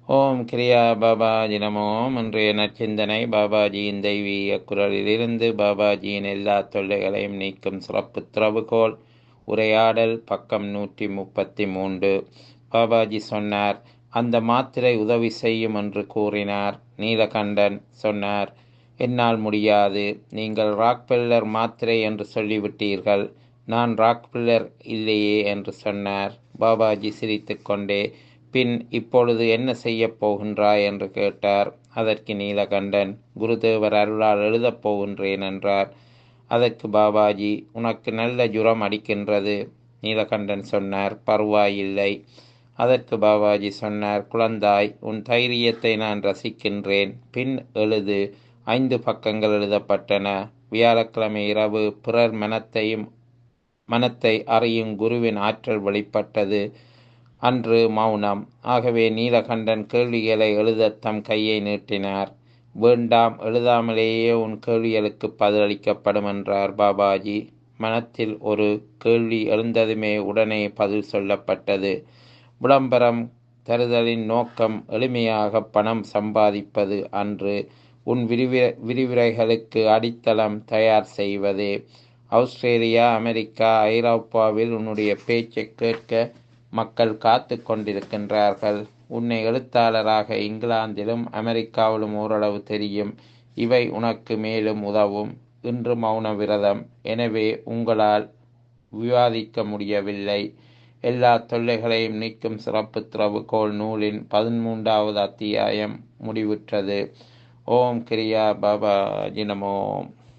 ஓம் கிரியா பாபாஜி நமோ இன்றைய நற்சிந்தனை பாபாஜியின் தெய்வீக குரலிலிருந்து பாபாஜியின் எல்லா தொல்லைகளையும் நீக்கும் சிறப்பு திறவுகோல் உரையாடல் பக்கம் நூற்றி முப்பத்தி மூன்று பாபாஜி சொன்னார் அந்த மாத்திரை உதவி செய்யும் என்று கூறினார் நீலகண்டன் சொன்னார் என்னால் முடியாது நீங்கள் ராக்பெல்லர் மாத்திரை என்று சொல்லிவிட்டீர்கள் நான் ராக்பெல்லர் இல்லையே என்று சொன்னார் பாபாஜி சிரித்துக்கொண்டே பின் இப்பொழுது என்ன செய்யப் போகின்றாய் என்று கேட்டார் அதற்கு நீலகண்டன் குருதேவர் அருளால் எழுதப் போகின்றேன் என்றார் அதற்கு பாபாஜி உனக்கு நல்ல ஜுரம் அடிக்கின்றது நீலகண்டன் சொன்னார் பருவாயில்லை அதற்கு பாபாஜி சொன்னார் குழந்தாய் உன் தைரியத்தை நான் ரசிக்கின்றேன் பின் எழுது ஐந்து பக்கங்கள் எழுதப்பட்டன வியாழக்கிழமை இரவு பிறர் மனத்தையும் மனத்தை அறியும் குருவின் ஆற்றல் வெளிப்பட்டது அன்று மௌனம் ஆகவே நீலகண்டன் கேள்விகளை எழுத தம் கையை நீட்டினார் வேண்டாம் எழுதாமலேயே உன் கேள்விகளுக்கு பதிலளிக்கப்படும் என்றார் பாபாஜி மனத்தில் ஒரு கேள்வி எழுந்ததுமே உடனே பதில் சொல்லப்பட்டது விளம்பரம் தருதலின் நோக்கம் எளிமையாக பணம் சம்பாதிப்பது அன்று உன் விரிவி விரிவுரைகளுக்கு அடித்தளம் தயார் செய்வதே ஆஸ்திரேலியா அமெரிக்கா ஐரோப்பாவில் உன்னுடைய பேச்சை கேட்க மக்கள் காத்து கொண்டிருக்கின்றார்கள் உன்னை எழுத்தாளராக இங்கிலாந்திலும் அமெரிக்காவிலும் ஓரளவு தெரியும் இவை உனக்கு மேலும் உதவும் இன்று மௌன விரதம் எனவே உங்களால் விவாதிக்க முடியவில்லை எல்லா தொல்லைகளையும் நீக்கும் சிறப்பு திறவுகோள் நூலின் பதிமூன்றாவது அத்தியாயம் முடிவுற்றது ஓம் கிரியா பாபா ஜினமோம்